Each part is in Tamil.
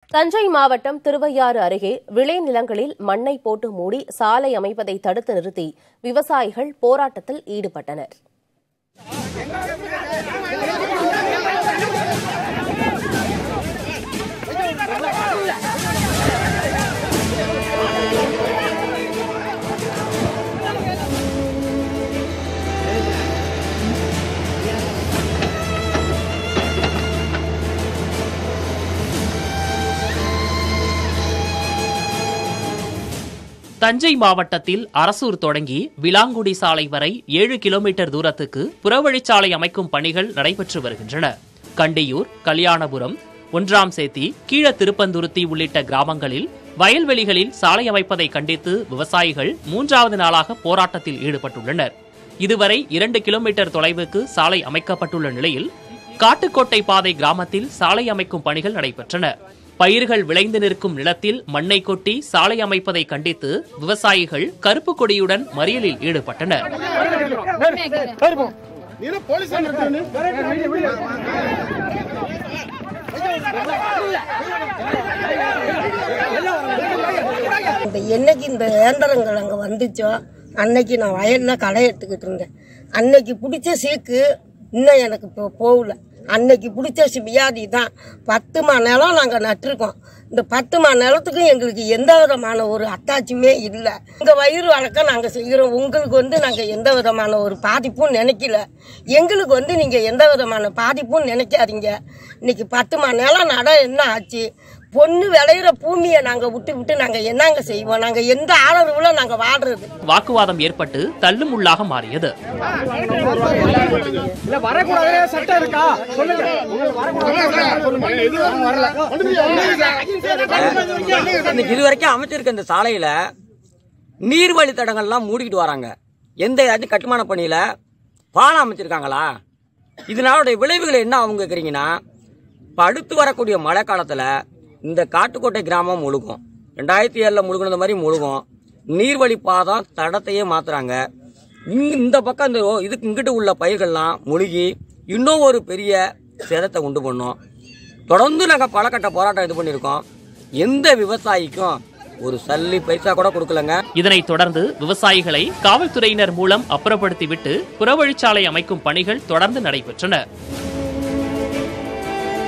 தஞ்சை மாவட்டம் திருவையாறு அருகே விளைநிலங்களில் மண்ணை போட்டு மூடி சாலை அமைப்பதை தடுத்து நிறுத்தி விவசாயிகள் போராட்டத்தில் ஈடுபட்டனர் தஞ்சை மாவட்டத்தில் அரசூர் தொடங்கி விலாங்குடி சாலை வரை ஏழு கிலோமீட்டர் தூரத்துக்கு புறவழிச்சாலை அமைக்கும் பணிகள் நடைபெற்று வருகின்றன கண்டியூர் கல்யாணபுரம் ஒன்றாம் சேத்தி கீழ திருப்பந்துருத்தி உள்ளிட்ட கிராமங்களில் வயல்வெளிகளில் சாலை அமைப்பதை கண்டித்து விவசாயிகள் மூன்றாவது நாளாக போராட்டத்தில் ஈடுபட்டுள்ளனர் இதுவரை இரண்டு கிலோமீட்டர் தொலைவுக்கு சாலை அமைக்கப்பட்டுள்ள நிலையில் காட்டுக்கோட்டை பாதை கிராமத்தில் சாலை அமைக்கும் பணிகள் நடைபெற்றன பயிர்கள் விளைந்து நிற்கும் நிலத்தில் மண்ணை கொட்டி சாலை அமைப்பதை கண்டித்து விவசாயிகள் கருப்பு கொடியுடன் மறியலில் ஈடுபட்டனர் இந்த என்னைக்கு இந்த இயந்திரங்கள் அங்கே வந்துச்சோ அன்னைக்கு நான் வயலில் களை எடுத்துக்கிட்டு இருந்தேன் அன்னைக்கு பிடிச்ச சீக்கு இன்னும் எனக்கு இப்போ போகல அன்னைக்கு பிடிச்ச சி- வியாதி தான் பத்து மணி நேரம் நாங்கள் நட்டிருக்கோம் இந்த பத்து மணி நேரத்துக்கும் எங்களுக்கு எந்த விதமான ஒரு அத்தாட்சியுமே இல்லை எங்கள் வயிறு வழக்கம் நாங்கள் செய்கிறோம் உங்களுக்கு வந்து நாங்கள் எந்த விதமான ஒரு பாதிப்பும் நினைக்கல எங்களுக்கு வந்து நீங்கள் எந்த விதமான பாதிப்பும் நினைக்காதீங்க இன்னைக்கு பத்து மணி நேரம் நட என்ன ஆச்சு பொண்ணு விளையிற பூமியை நாங்கள் விட்டு விட்டு நாங்கள் என்னங்க செய்வோம் நாங்கள் எந்த ஆதரவுல நாங்கள் வாடுறது வாக்குவாதம் ஏற்பட்டு தள்ளுமுள்ளாக மாறியது இல்ல வரக்கூடாது சட்டம் இருக்கா சொல்லுங்க இன்னைக்கு இது வரைக்கும் அமைச்சிருக்க இந்த சாலையில நீர்வழி தடங்கள்லாம் மூடிக்கிட்டு வராங்க எந்த ஏதாச்சும் கட்டுமான பணியில பாலம் அமைச்சிருக்காங்களா இதனால விளைவுகள் என்ன அவங்க கேக்குறீங்கன்னா இப்ப அடுத்து வரக்கூடிய மழை காலத்துல இந்த காட்டுக்கோட்டை கிராமம் முழுகும் ரெண்டாயிரத்தி ஏழுல முழுகுனது மாதிரி முழுகும் நீர்வழி பாதம் தடத்தையே மாத்துறாங்க இங்க இந்த பக்கம் இந்த ஓ- இதுக்கு இங்கிட்டு உள்ள பயிர்கள்லாம் முழுகி இன்னும் ஒரு பெரிய சேதத்தை உண்டு பண்ணும் தொடர்ந்து நாங்கள் பல கட்ட போராட்டம் இது பண்ணியிருக்கோம் எந்த விவசாயிக்கும் ஒரு சல்லி பைசா கூட கொடுக்கலங்க இதனைத் தொடர்ந்து விவசாயிகளை காவல்துறையினர் மூலம் அப்புறப்படுத்திவிட்டு புறவழிச்சாலை அமைக்கும் பணிகள் தொடர்ந்து நடைபெற்றன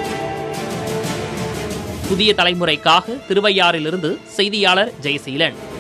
புதிய தலைமுறைக்காக திருவையாறிலிருந்து செய்தியாளர் ஜெயசீலன்